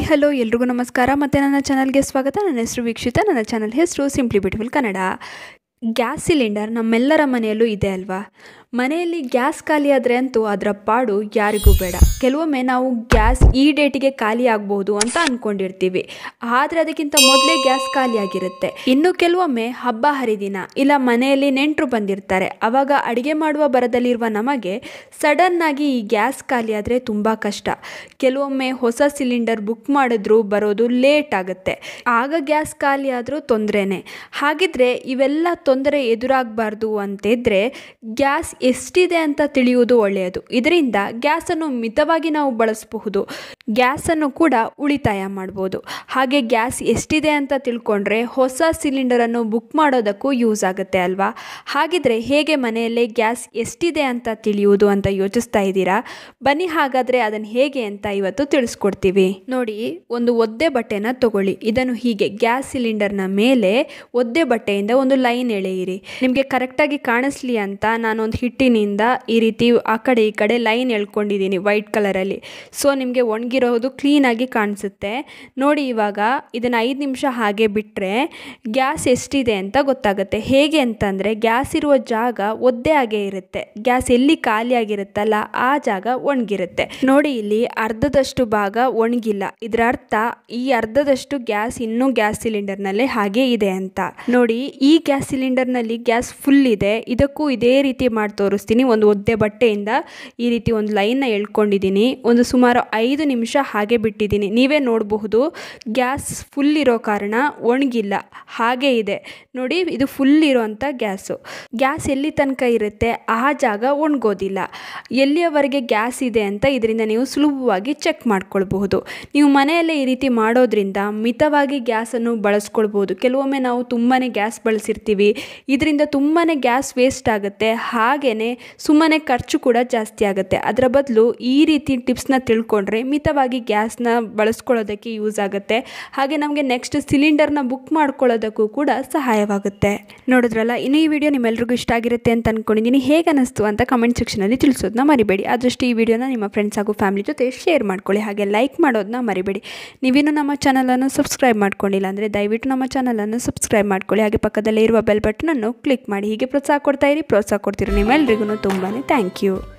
hello ಎಲ್ರಿಗೂ ನಮಸ್ಕಾರ ಮತ್ತು ನನ್ನ ಚಾನಲ್ಗೆ ಸ್ವಾಗತ ನನ್ನ ಹೆಸರು ವೀಕ್ಷಿತ ನನ್ನ ಚಾನಲ್ ಹೆಸರು simply beautiful Kannada gas cylinder ನಮ್ಮೆಲ್ಲರ ಮನೆಯಲ್ಲೂ ಇದೆ ಅಲ್ವಾ ಮನೆಯಲ್ಲಿ ಗ್ಯಾಸ್ ಖಾಲಿ ಆದರೆ ಅಂತೂ ಅದರ ಪಾಡು ಯಾರಿಗೂ ಬೇಡ ಕೆಲವೊಮ್ಮೆ ನಾವು ಗ್ಯಾಸ್ ಈ ಡೇಟಿಗೆ ಖಾಲಿ ಆಗ್ಬೋದು ಅಂತ ಅಂದ್ಕೊಂಡಿರ್ತೀವಿ ಆದರೆ ಅದಕ್ಕಿಂತ ಮೊದಲೇ ಗ್ಯಾಸ್ ಖಾಲಿ ಆಗಿರುತ್ತೆ ಇನ್ನು ಕೆಲವೊಮ್ಮೆ ಹಬ್ಬ ಹರಿದಿನ ಇಲ್ಲ ಮನೆಯಲ್ಲಿ ನೆಂಟರು ಬಂದಿರ್ತಾರೆ ಅವಾಗ ಅಡುಗೆ ಮಾಡುವ ಬರದಲ್ಲಿರುವ ನಮಗೆ ಸಡನ್ ಆಗಿ ಈ ಗ್ಯಾಸ್ ಖಾಲಿ ಆದರೆ ತುಂಬ ಕಷ್ಟ ಕೆಲವೊಮ್ಮೆ ಹೊಸ ಸಿಲಿಂಡರ್ ಬುಕ್ ಮಾಡಿದ್ರು ಬರೋದು ಲೇಟ್ ಆಗುತ್ತೆ ಆಗ ಗ್ಯಾಸ್ ಖಾಲಿ ಆದರೂ ತೊಂದರೆನೇ ಹಾಗಿದ್ರೆ ಇವೆಲ್ಲ ತೊಂದರೆ ಎದುರಾಗಬಾರ್ದು ಅಂತಿದ್ರೆ ಗ್ಯಾಸ್ ಎಷ್ಟಿದೆ ಅಂತ ತಿಳಿಯುವುದು ಒಳ್ಳೆಯದು ಇದರಿಂದ ಗ್ಯಾಸನ್ನು ಮಿತವಾಗಿ ನಾವು ಬಳಸಬಹುದು ಗ್ಯಾಸನ್ನು ಕೂಡ ಉಳಿತಾಯ ಮಾಡ್ಬೋದು ಹಾಗೆ ಗ್ಯಾಸ್ ಎಷ್ಟಿದೆ ಅಂತ ತಿಳ್ಕೊಂಡ್ರೆ ಹೊಸ ಸಿಲಿಂಡರನ್ನು ಬುಕ್ ಮಾಡೋದಕ್ಕೂ ಯೂಸ್ ಆಗುತ್ತೆ ಅಲ್ವಾ ಹಾಗಿದ್ರೆ ಹೇಗೆ ಮನೆಯಲ್ಲೇ ಗ್ಯಾಸ್ ಎಷ್ಟಿದೆ ಅಂತ ತಿಳಿಯುವುದು ಅಂತ ಯೋಚಿಸ್ತಾ ಇದ್ದೀರಾ ಬನ್ನಿ ಹಾಗಾದರೆ ಅದನ್ನು ಹೇಗೆ ಅಂತ ಇವತ್ತು ತಿಳಿಸ್ಕೊಡ್ತೀವಿ ನೋಡಿ ಒಂದು ಒದ್ದೆ ಬಟ್ಟೆನ ತಗೊಳ್ಳಿ ಇದನ್ನು ಹೀಗೆ ಗ್ಯಾಸ್ ಸಿಲಿಂಡರ್ನ ಮೇಲೆ ಒದ್ದೆ ಬಟ್ಟೆಯಿಂದ ಒಂದು ಲೈನ್ ಎಳೆಯಿರಿ ನಿಮಗೆ ಕರೆಕ್ಟಾಗಿ ಕಾಣಿಸ್ಲಿ ಅಂತ ನಾನೊಂದು ಹಿಟ್ಟಿನಿಂದ ಈ ರೀತಿ ಆ ಕಡೆ ಈ ಕಡೆ ಲೈನ್ ಎಳ್ಕೊಂಡಿದ್ದೀನಿ ವೈಟ್ ಕಲರಲ್ಲಿ ಸೊ ನಿಮಗೆ ಒಣಗಿರೋದು ಕ್ಲೀನಾಗಿ ಕಾಣಿಸುತ್ತೆ ನೋಡಿ ಇವಾಗ ಇದನ್ನು ಐದು ನಿಮಿಷ ಹಾಗೆ ಬಿಟ್ಟರೆ ಗ್ಯಾಸ್ ಎಷ್ಟಿದೆ ಅಂತ ಗೊತ್ತಾಗುತ್ತೆ ಹೇಗೆ ಅಂತಂದರೆ ಗ್ಯಾಸ್ ಇರುವ ಜಾಗ ಒದ್ದೆ ಆಗೇ ಇರುತ್ತೆ ಗ್ಯಾಸ್ ಎಲ್ಲಿ ಖಾಲಿ ಆಗಿರುತ್ತಲ್ಲ ಆ ಜಾಗ ಒಣಗಿರುತ್ತೆ ನೋಡಿ ಇಲ್ಲಿ ಅರ್ಧದಷ್ಟು ಭಾಗ ಒಣಗಿಲ್ಲ ಇದರ ಅರ್ಥ ಈ ಅರ್ಧದಷ್ಟು ಗ್ಯಾಸ್ ಇನ್ನೂ ಗ್ಯಾಸ್ ಸಿಲಿಂಡರ್ನಲ್ಲೇ ಹಾಗೆ ಇದೆ ಅಂತ ನೋಡಿ ಈ ಗ್ಯಾಸ್ ಸಿಲಿಂಡರ್ನಲ್ಲಿ ಗ್ಯಾಸ್ ಫುಲ್ ಇದೆ ಇದಕ್ಕೂ ಇದೇ ರೀತಿ ಮಾಡಿ ತೋರಿಸ್ತೀನಿ ಒಂದು ಒದ್ದೆ ಬಟ್ಟೆಯಿಂದ ಈ ರೀತಿ ಒಂದು ಲೈನ್ನ ಎಳ್ಕೊಂಡಿದ್ದೀನಿ ಒಂದು ಸುಮಾರು ಐದು ನಿಮಿಷ ಹಾಗೆ ಬಿಟ್ಟಿದ್ದೀನಿ ನೀವೇ ನೋಡಬಹುದು ಗ್ಯಾಸ್ ಫುಲ್ ಇರೋ ಕಾರಣ ಒಣಗಿಲ್ಲ ಹಾಗೆ ಇದೆ ನೋಡಿ ಇದು ಫುಲ್ ಇರೋವಂಥ ಗ್ಯಾಸು ಗ್ಯಾಸ್ ಎಲ್ಲಿ ತನಕ ಇರುತ್ತೆ ಆ ಜಾಗ ಒಣಗೋದಿಲ್ಲ ಎಲ್ಲಿಯವರೆಗೆ ಗ್ಯಾಸ್ ಇದೆ ಅಂತ ಇದರಿಂದ ನೀವು ಸುಲಭವಾಗಿ ಚೆಕ್ ಮಾಡ್ಕೊಳ್ಬಹುದು ನೀವು ಮನೆಯಲ್ಲೇ ಈ ರೀತಿ ಮಾಡೋದ್ರಿಂದ ಮಿತವಾಗಿ ಗ್ಯಾಸನ್ನು ಬಳಸ್ಕೊಳ್ಬೋದು ಕೆಲವೊಮ್ಮೆ ನಾವು ತುಂಬಾ ಗ್ಯಾಸ್ ಬಳಸಿರ್ತೀವಿ ಇದರಿಂದ ತುಂಬಾ ಗ್ಯಾಸ್ ವೇಸ್ಟ್ ಆಗುತ್ತೆ ಹಾಗೆಯೇ ಸುಮ್ಮನೆ ಖರ್ಚು ಕೂಡ ಜಾಸ್ತಿ ಆಗುತ್ತೆ ಅದರ ಬದಲು ಈ ರೀತಿ ಟಿಪ್ಸ್ನ ತಿಳ್ಕೊಂಡ್ರೆ ಮಿತವಾಗಿ ಗ್ಯಾಸ್ನ ಬಳಸ್ಕೊಳ್ಳೋದಕ್ಕೆ ಯೂಸ್ ಆಗುತ್ತೆ ಹಾಗೆ ನಮಗೆ ನೆಕ್ಸ್ಟ್ ಸಿಲಿಂಡರ್ನ ಬುಕ್ ಮಾಡ್ಕೊಳ್ಳೋದಕ್ಕೂ ಕೂಡ ಸಹಾಯವಾಗುತ್ತೆ ನೋಡಿದ್ರಲ್ಲ ಇನ್ನು ಈ ವಿಡಿಯೋ ನಿಮ್ಮೆಲ್ರಿಗೂ ಇಷ್ಟ ಆಗಿರುತ್ತೆ ಅಂತ ಅಂದ್ಕೊಂಡಿದ್ದೀನಿ ಹೇಗೆ ಅನ್ನಿಸ್ತು ಅಂತ ಕಮೆಂಟ್ ಸೆಕ್ಷನಲ್ಲಿ ತಿಳಿಸೋದನ್ನ ಮರಿಬೇಡಿ ಆದಷ್ಟು ಈ ವಿಡಿಯೋನ ನಿಮ್ಮ ಫ್ರೆಂಡ್ಸ್ ಹಾಗೂ ಫ್ಯಾಮಿಲಿ ಜೊತೆ ಶೇರ್ ಮಾಡ್ಕೊಳ್ಳಿ ಹಾಗೆ ಲೈಕ್ ಮಾಡೋದನ್ನ ಮರಿಬೇಡಿ ನೀವಿನ್ನೂ ನಮ್ಮ ಚಾನಲನ್ನು ಸಬ್ಸ್ಕ್ರೈಬ್ ಮಾಡ್ಕೊಂಡಿಲ್ಲ ಅಂದರೆ ದಯವಿಟ್ಟು ನಮ್ಮ ಚಾನಲನ್ನು ಸಬ್ಸ್ಕ್ರೈಬ್ ಮಾಡ್ಕೊಳ್ಳಿ ಹಾಗೆ ಪಕ್ಕದಲ್ಲೇ ಇರುವ ಬೆಲ್ ಬಟನನ್ನು ಕ್ಲಿಕ್ ಮಾಡಿ ಹೀಗೆ ಪ್ರೋತ್ಸಾಹ ಕೊಡ್ತಾ ಇರಿ ಪ್ರೋತ್ಸಾಹ ಕೊಡ್ತಿರೋ ನಿಮ್ಮೆಲ್ರಿಗೂ ತುಂಬಾ ಥ್ಯಾಂಕ್ ಯು